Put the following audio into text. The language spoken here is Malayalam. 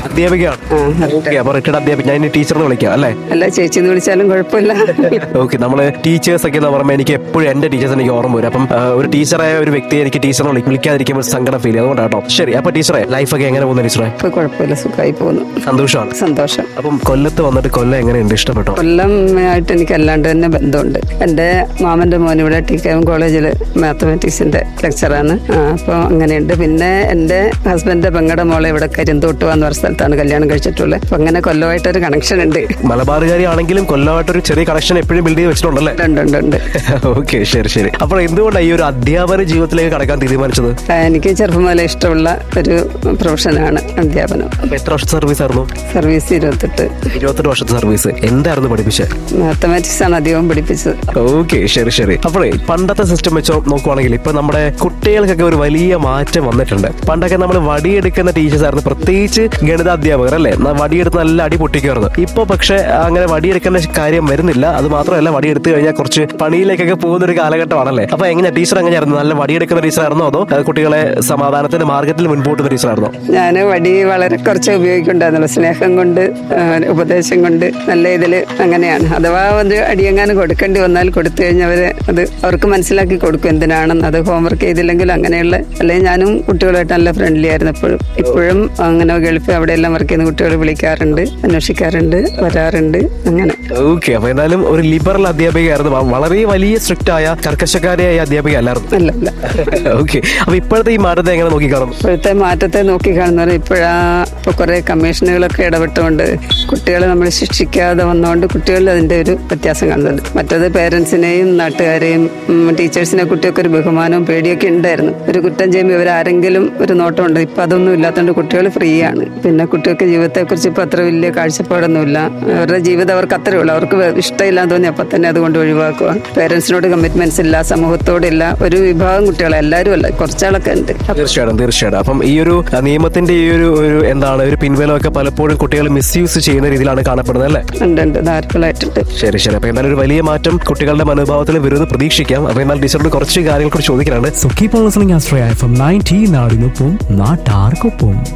അധ്യാപികയാണ് ആ അറിയാം ഓക്കെ അപ്പൊ റിട്ടയർഡ് അധ്യാപിക ഞാൻ ഇനി ടീച്ചറിനെ വിളിക്കാം അല്ലേ അല്ല ചേച്ചി എന്ന് വിളിച്ചാലും കുഴപ്പമില്ല ഓക്കെ നമ്മള് ടീച്ചേഴ്സ് ഒക്കെ എന്ന് പറയുമ്പോൾ എനിക്ക് എപ്പോഴും എന്റെ ടീച്ചേഴ്സ് എനിക്ക് ഓർമ്മ വരും അപ്പം ആ, ഒരു ടീച്ചറായ ഒരു വ്യക്തിയെ എനിക്ക് ടീച്ചറിനെ വിളി- വിളിക്കാതിരിക്കുമ്പോൾ സങ്കടം ഫീൽ ചെയ്യും അതുകൊണ്ടാട്ടോ ശരി അപ്പൊ ടീച്ചറെ ലൈഫൊക്കെ എങ്ങനെ പോകുന്നു ടീച്ചറെ ഇപ്പൊ കുഴപ്പമില്ല സുഖമായി പോകുന്നു സന്തോഷമാണ് സന്തോഷം അപ്പം കൊല്ലത്ത് വന്നിട്ട് കൊല്ലം എങ്ങനെയുണ്ട് ഇഷ്ടപ്പെട്ടോ കൊല്ലം ആയിട്ട് എനിക്ക് അല്ലാണ്ട് തന്നെ ബന്ധമുണ്ട് എൻ്റെ മാമൻ്റെ മോൻ ഇവിടെ ടി കെ എം കോളേജിൽ മാത്തമാറ്റിക്സിന്റെ ലെക്ചറാണ് അപ്പോൾ അങ്ങനെയുണ്ട് പിന്നെ എൻ്റെ ഹസ്ബൻഡിന്റെ പെങ്ങടെ മോളെ ഇവിടെ കരിന്തോട്ടുവ എന്ന് പറഞ്ഞ സ്ഥലത്താണ് കല്യാണം കഴിച്ചിട്ടുള്ളത് അപ്പം അങ്ങനെ കൊല്ലമായിട്ടൊരു കണക്ഷൻ ഉണ്ട് മലബാറുകാരി ആണെങ്കിലും കൊല്ലമായിട്ടൊരു ചെറിയ കണക്ഷൻ എപ്പോഴും ബിൽഡ് ചെയ്ത് വെച്ചിട്ടുണ്ടല്ലേ ഉണ്ട് ഉണ്ട് ഉണ്ട് ഓക്കെ ശരി ശരി അപ്പോൾ എന്തുകൊണ്ടാണ് ഈ ഒരു അധ്യാപന ജീവിതത്തിലേക്ക് കടക്കാൻ തീരുമാനിച്ചത് ആ, എനിക്ക് ചെറുപ്പം മുതലേ ഇഷ്ടമുള്ള ഒരു പ്രൊഫഷനാണ് അധ്യാപനം അപ്പൊ എത്ര വർഷത്തെ സർവീസ് ആയിരുന്നു സർവീസ് ഇരുപത്തെട്ട് ഇരുപത്തെട്ട് വർഷത്തെ സർവീസ് എന്തായിരുന്നു പഠിപ്പിച്ചത് മാത്തമാറ്റിക്സ് ആണ് അധികവും പഠിപ്പിച്ചത് ഓക്കെ ശരി ശരി അപ്പോഴേ പണ്ടത്തെ സിസ്റ്റം വെച്ചോ നോക്കുവാണെങ്കിൽ ഇപ്പൊ നമ്മുടെ കുട്ടികൾക്കൊക്കെ ഒരു വലിയ മാറ്റം വന്നിട്ടുണ്ട് പണ്ടൊക്കെ നമ്മൾ വടിയെടുക്കുന്ന ടീച്ചേഴ്സ് ആയിരുന്നു പ്രത്യേകിച്ച് ഗണിത അധ്യാപകർ അല്ലേ ന- വടിയെടുത്ത് നല്ല അടി പൊട്ടിക്കുമായിരുന്നു ഇപ്പൊ പക്ഷെ അങ്ങനെ വടിയെടുക്കേണ്ട കാര്യം വരുന്നില്ല അത് മാത്രമല്ല വടിയെടുത്ത് കഴിഞ്ഞാൽ കുറച്ച് പണിയിലേക്കൊക്കെ പോകുന്ന ഒരു കാലഘട്ടമാണല്ലേ അപ്പൊ എങ്ങനെ ടീച്ചർ എങ്ങനെയായിരുന്നു നല്ല വടിയെടുക്കുന്ന ടീച്ചറായിരുന്നോ അതോ ആ, കുട്ടികളെ സമാധാനത്തിന്റെ മാർഗത്തിൽ മുൻപോട്ടുന്ന ടീച്ചറായിരുന്നോ ഞാൻ വടി വളരെ കുറച്ച് ഉപയോഗിക്കുന്നുണ്ടായിരുന്നുള്ളൂ സ്നേഹം കൊണ്ട് ആ, ഉപദേശം കൊണ്ട് നല്ല ഇതിൽ അങ്ങനെയാണ് അഥവാ ഒരു അടിയെങ്ങാനും കൊടുക്കേണ്ടി വന്നാൽ കൊടുത്തു കഴിഞ്ഞാൽ അവർ അത് അവർക്ക് മനസ്സിലാക്കി കൊടുക്കും എന്തിനാണെന്ന് അത് ഹോംവർക്ക് ചെയ്തില്ലെങ്കിൽ അങ്ങനെയുള്ള അല്ലെങ്കിൽ ഞാനും കുട്ടികളുമായിട്ട് നല്ല ഫ്രണ്ട്ലി ആയിരുന്നു എപ്പോഴും ഇപ്പോഴും അങ്ങനെ ഗൾഫിൽ അവിടെയെല്ലാം വർക്ക് ചെയ്യുന്ന കുട്ടികൾ വിളിക്കാറുണ്ട് അന്വേഷിക്കാറുണ്ട് വരാറുണ്ട് അങ്ങനെ ഓക്കെ അപ്പൊ എന്തായാലും ഒരു ലിബറൽ അധ്യാപികയായിരുന്നു വ- വളരെ വലിയ സ്ട്രിക്റ്റ് ആയ കർക്കശക്കാരിയായ അധ്യാപിക അല്ലായിരുന്നു അല്ല അല്ല ഓക്കെ അപ്പൊ ഇപ്പോഴത്തെ ഈ മാറ്റത്തെ എങ്ങനെ നോക്കിക്കാണും ഇപ്പോഴത്തെ മാറ്റത്തെ നോക്കി കാണുന്നവർ ഇപ്പോഴാ ഇപ്പൊ കുറെ കമ്മീഷനുകളൊക്കെ ഇടപെട്ടുകൊണ്ട് കുട്ടികളെ നമ്മൾ ശിക്ഷിക്കാതെ വന്നുകൊണ്ട് കുട്ടികളിൽ അതിന്റെ ഒരു വ്യത്യാസം കാണുന്നുണ്ട് മറ്റത് പേരൻസിനെയും നാട്ടുകാരെയും ഉം, ടീച്ചേഴ്സിനെ കുട്ടിയൊക്കെ ഒരു ബഹുമാനവും പേടിയൊക്കെ ഉണ്ടായിരുന്നു ഒരു കുറ്റം ചെയ്യുമ്പോൾ ഇവർ ആരെങ്കിലും ഒരു നോട്ടമുണ്ട് ഇപ്പൊ അതൊന്നും ഇല്ലാത്തതുകൊണ്ട് കുട്ടികൾ ഫ്രീ ആണ് പിന്നെ കുട്ടികൾക്ക് ജീവിതത്തെക്കുറിച്ച് ഇപ്പൊ അത്ര വലിയ കാഴ്ചപ്പാടൊന്നുമില്ല അവരുടെ ജീവിതം അവർക്ക് അത്രേ ഉള്ളൂ അവർക്ക് ഇഷ്ടമില്ലാന്ന് തോന്നി അപ്പൊ തന്നെ അതുകൊണ്ട് ഒഴിവാക്കുക പേരൻസിനോട് കമ്മിറ്റ്മെന്റ്സ് ഇല്ല സമൂഹത്തോടില്ല ഒരു വിഭാഗം കുട്ടികളെ എല്ലാവരും അല്ല കുറച്ചാളൊക്കെ ഉണ്ട് തീർച്ചയായിട്ടും തീർച്ചയായിട്ടും അപ്പം ഈ ഒരു അഹ്, നിയമത്തിന്റെ ഈ ഒരു ഒരു എന്താണ് ഒരു പിൻബലമൊക്കെ പലപ്പോഴും കുട്ടികൾ മിസ്യൂസ് ചെയ്യുന്ന രീതിയിലാണ് കാണപ്പെടുന്നത് അല്ലേ ഉണ്ട് ഉണ്ട് ധാരാളമായിട്ടുണ്ട് ശരി ശരി അപ്പൊ എന്തായാലും ഒരു വലിയ മാറ്റം കുട്ടികളുടെ മനോഭാവത്തിൽ വരുമെന്ന് പ്രതീക്ഷിക്കാം അപ്പൊ എന്നാൽ ടീച്ചറോട് കുറച്ച് കാര്യങ്ങൾ കൂടി ചോദിക്കാനാണ് So keep on listening Astray FM 90 നാടിനൊപ്പം നാട്ടാർക്കൊപ്പം